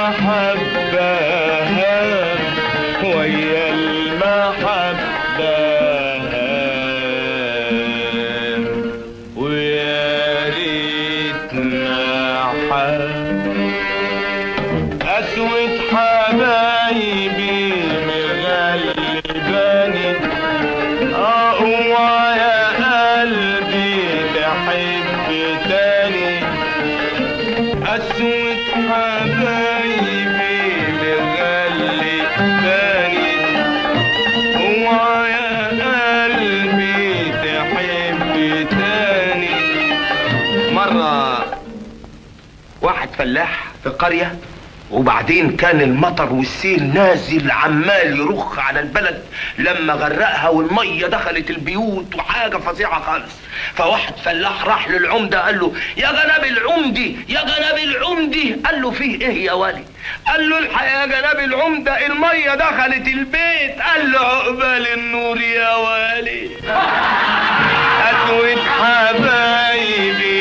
المحبة ويا المحبة ويا ريتنا حب أسود حبايبي مغلباني أقوى يا قلبي تحب تاني أسود حبايبي مغلباني أقوى يا قلبي تحب تاني مرة واحد فلاح في قرية وبعدين كان المطر والسيل نازل عمال يرخ على البلد لما غرقها والمية دخلت البيوت وحاجة فظيعة خالص فواحد فلاح راح للعمدة قال له يا جناب العمدي يا جناب العمدي قال له فيه ايه يا ولي قال له الحقيقة يا جناب العمدة المية دخلت البيت قال له عقبال النور يا ولي أسود حبايبي